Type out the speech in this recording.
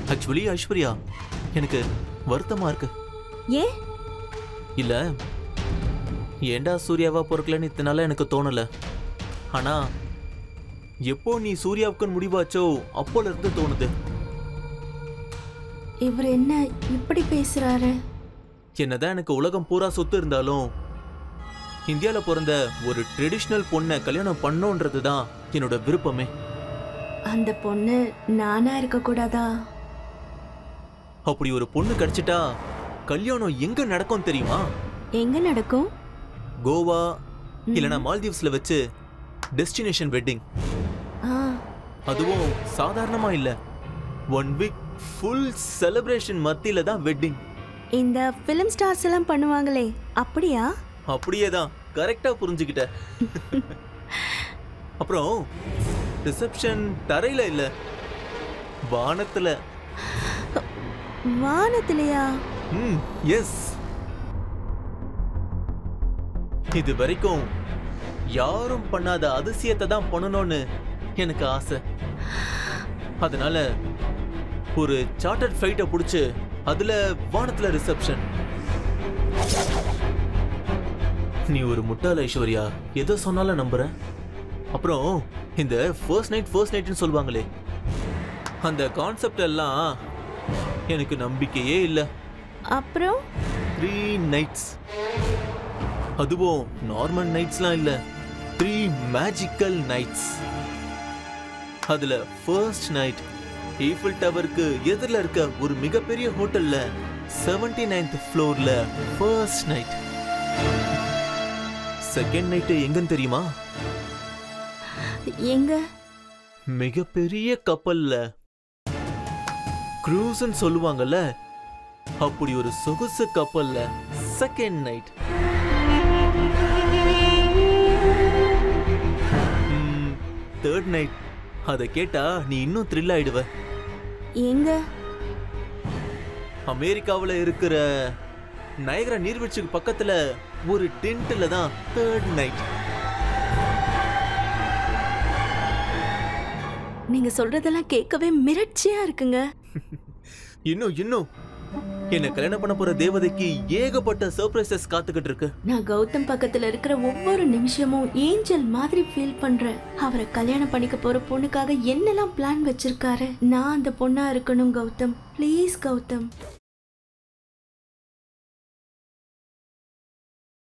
actually Aishwarya எனக்கு வருத்தமா இருக்கு ஏன் இல்ல ஏண்டா சூர்யாவா பொறுக்கலன்னு இத்தனை நாளா எனக்கு தோணல ஆனா எப்போ நீ சூர்யாவுக்கு முடிவாச்சோ அப்போல இருந்து தோணுது இவர் என்ன இப்படி பேசுறாரு என்னதான் எனக்கு உலகம் பூரா சொத்து இருந்தாலும் இந்தியால பிறந்த ஒரு ட்ரெடிஷ்னல் பொண்ணை கல்யாணம் பண்ணோன்றது தான் என்னோட விருப்பமே அந்த பொண்ணு நானா இருக்க கூடாதா அப்படி ஒரு பொண்ணு கிடைச்சிட்டா கல்யாணம் எங்க நடக்கும் தெரியுமா எங்க நடக்கும் கோவா இல்லனா மால்தீவ்ஸ்ல வச்சு டெஸ்டினேஷன் வெட்டிங் ஆ அதுவும் சாதாரணமா இல்ல ஒன் வீக் ஃபுல் செலிப்ரேஷன் மத்தியில தான் வெட்டிங் இந்த ஃபிலிம் ஸ்டார்ஸ் எல்லாம் பண்ணுவாங்களே அப்படியா அப்படியே தான் கரெக்டா புரிஞ்சுக்கிட்ட அப்புறம் ரிசப்ஷன் தரையில இல்ல வானத்துல வானத்திலையா ம் எஸ் இது வரைக்கும் யாரும் பண்ணாத அதிசயத்தை தான் பண்ணணும்னு எனக்கு ஆசை அதனால ஒரு சார்ட்டர்ட் ஃபிளைட்டை பிடிச்சு அதுல வானத்துல ரிசப்ஷன் நீ ஒரு முட்டாள் ஐஸ்வர்யா எதை சொன்னாலும் நம்புறேன் அப்புறம் இந்த ஃபர்ஸ்ட் நைட் ஃபர்ஸ்ட் நைட்னு சொல்லுவாங்களே அந்த கான்செப்ட் எல்லாம் எனக்கு நம்பிக்கையே இல்லை அப்புறம் த்ரீ நைட்ஸ் அதுவும் நார்மல் நைட்ஸ்லாம் இல்ல த்ரீ மேஜிக்கல் நைட்ஸ் அதுல ஃபர்ஸ்ட் நைட் ஈஃபில் டவருக்கு எதிரில் இருக்க ஒரு மிகப்பெரிய ஹோட்டல்ல செவன்டி நைன்த் ஃப்ளோர்ல ஃபர்ஸ்ட் நைட் செகண்ட் நைட்டு எங்கன்னு தெரியுமா எங்க மிகப்பெரிய கப்பல்ல க்ரூஸ்ன்னு சொல்லுவாங்கல்ல அப்படி ஒரு சொகுசு கப்பல்ல செகண்ட் நைட் தேர்ட் நைட் அதை கேட்டா நீ இன்னும் த்ரில் ஆயிடுவ எங்க அமெரிக்காவுல இருக்கிற நயகரா நீர்வீழ்ச்சிக்கு பக்கத்துல ஒரு டென்ட்ல தான் தேர்ட் நைட் நீங்க சொல்றதெல்லாம் கேட்கவே மிரட்சியா இருக்குங்க இன்னும் இன்னும் என்ன கல்யாணம் பண்ண போற தேவதைக்கு ஏகப்பட்ட சர்ப்ரைசஸ் காத்துக்கிட்டு இருக்கு நான் கௌதம் பக்கத்துல இருக்கிற ஒவ்வொரு நிமிஷமும் ஏஞ்சல் மாதிரி ஃபீல் பண்றேன் அவரை கல்யாணம் பண்ணிக்க போற பொண்ணுக்காக என்னெல்லாம் பிளான் வச்சிருக்காரு நான் அந்த பொண்ணா இருக்கணும் கௌதம் ப்ளீஸ் கௌதம்